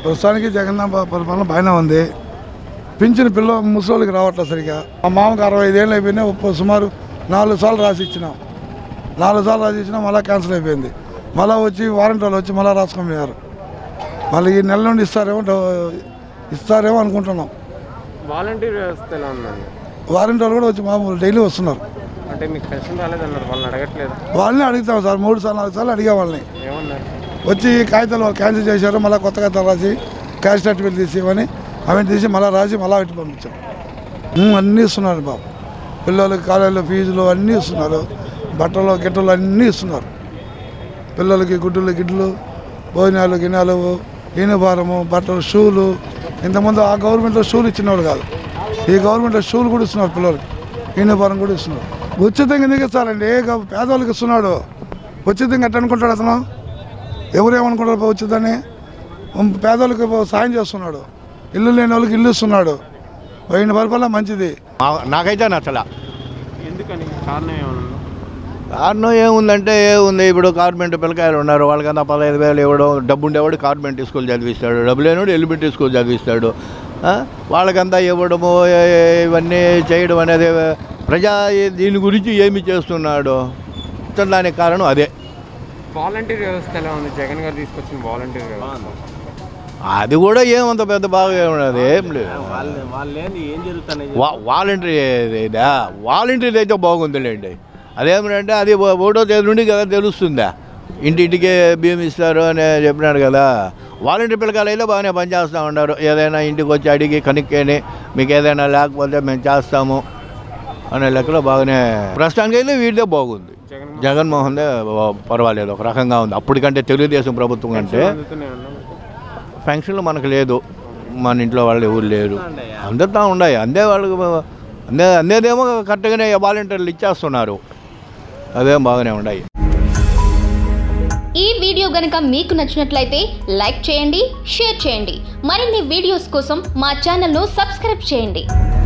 ప్రస్తుతానికి జగన్ పరిపాలన బాగానే ఉంది పింఛన్ పిల్ల ముసలోళ్ళకి రావట్లేదు సరిగా మా మామకు అరవై ఐదేళ్ళు అయిపోయినాయి ఉప్పు సుమారు నాలుగు సార్లు రాసి ఇచ్చినాం నాలుగు సార్లు రాసి ఇచ్చినా మళ్ళీ క్యాన్సిల్ అయిపోయింది మళ్ళీ వచ్చి వారంటీ వాళ్ళు వచ్చి మళ్ళీ రాసుకొని పోయారు మళ్ళీ ఈ నెల నుండి ఇస్తారేమో డౌ- ఇస్తారేమో అనుకుంటున్నాం వాలంటీర్ వ్యవస్థ ఎలా ఉందండి వారంటీ వాళ్ళు కూడా వచ్చి మామూలు డైలీ వస్తున్నారు అంటే మీకు పెన్షన్ రాలేదన్నారు వాళ్ళని అడగట్లేదు వాళ్ళని అడుగుతాం సార్ మూడు సార్లు నాలుగు సార్లు అడిగా వాళ్ళని ఏమన్నారు వచ్చి కాగితాలు వాళ్ళు క్యాన్సిల్ చేశారు మళ్ళీ కొత్త కాగితాలు రాసి క్యాష్ సర్టిఫికేట్ తీసి ఇవ్వని అవన్నీ తీసి మళ్ళీ రాసి మళ్ళీ పెట్టి పంపించాం ఉమ్, అన్నీ ఇస్తున్నారు బాబు పిల్లలకి కాలేజీలో ఫీజులు అన్నీ ఇస్తున్నారు బట్టలు గిట్టలు అన్నీ ఇస్తున్నారు పిల్లలకి గుడ్డులు గిడ్లు భోజనాలు గిన్నెలు యూనిఫారము బట్టలు షూలు ఇంతకుముందు ఆ గవర్నమెంట్లో షూలు ఇచ్చినవాడు కాదు ఈ గవర్నమెంట్లో షూలు కూడా ఇస్తున్నారు పిల్లలకి యూనిఫారం కూడా ఇస్తున్నారు ఉచితంగా ఎందుకు ఇస్తారండి ఏ గ- పేదవాళ్ళకి ఇస్తున్నాడు ఉచితంగా ఎట్ట అనుకుంటాడు అతను ఎవరేమనుకుంటారు ఉచితాన్ని ఉమ్, పేదవాళ్ళకి సాయం చేస్తున్నాడు ఇల్లు లేని వాళ్ళకి ఇల్లు ఇస్తున్నాడు పోయిన పరిపాలన మంచిది మా- నాకైతే నచ్చలా ఎందుకని కారణం ఏమన్నా కారణం ఏముందంటే ఏముంది ఇప్పుడు కార్పెంట్ పిల్లకాయలు ఉన్నారు వాళ్ళకన్నా పదహైదు వేలు ఇవ్వడం డబ్బు ఉండేవాడు కార్పెంట్ స్కూల్ చదివిస్తాడు డబ్బు లేనివాడు ఎలిమెంటరీ స్కూల్ చదివిస్తాడు ఆ? వాళ్ళకంతా ఇవ్వడము ఏ- ఏ- ఇవన్నీ చేయడం అనేది ప్రజా దీని గురించి ఏమి చేస్తున్నాడు దానికి కారణం అదే వాలంటీర్ వ్యవస్థ ఎలా ఉంది జగన్ గారు తీసుకొచ్చిన వాలంటీర్ వ్యవస్థ అది కూడా ఏమంత పెద్ద బాగా ఉన్నది ఏం లేదు వాళ్ళేంది ఏం జరుగుతున్నాయి వా వాలంటరీ ఇదా వాలంటరీ అయితే బాగుందిలేండి అదేమిటంటే అది ఓ- ఒకటో తేదీ నుండి కదా తెలుస్తుందా ఇంటింటికే బియ్యం ఇస్తారు అని చెప్పినాడు కదా వాలంటీర్ పిల్లకాయలు అయితే బాగానే పనిచేస్తూ ఉన్నారు ఏదైనా ఇంటికి వచ్చి అడిగి కనుక్కొని మీకు ఏదైనా లేకపోతే మేము చేస్తాము అనే లెక్కలో బాగానే ప్రస్తుతానికి అయితే వీటిదే బాగుంది జగన్ జగన్మోహన్దే బా- పర్వాలేదు ఒక రకంగా ఉంది అప్పటికంటే తెలుగుదేశం ప్రభుత్వం కంటే అందుతున్నాయన్నా ఫంక్షన్లు మనకు లేదు మన ఇంట్లో వాళ్ళు ఎవరు లేరు అందుతా ఉన్నాయి అందే వాళ్ళకి అందే అందేదేమో కరెక్ట్గానే వాలంటీర్లు ఇచ్చేస్తున్నారు అదేం బాగానే ఉన్నాయి ఈ వీడియో గనుక మీకు నచ్చినట్లయితే లైక్ చేయండి షేర్ చేయండి మరిన్ని వీడియోస్ కోసం మా ఛానల్ను సబ్స్క్రైబ్ చేయండి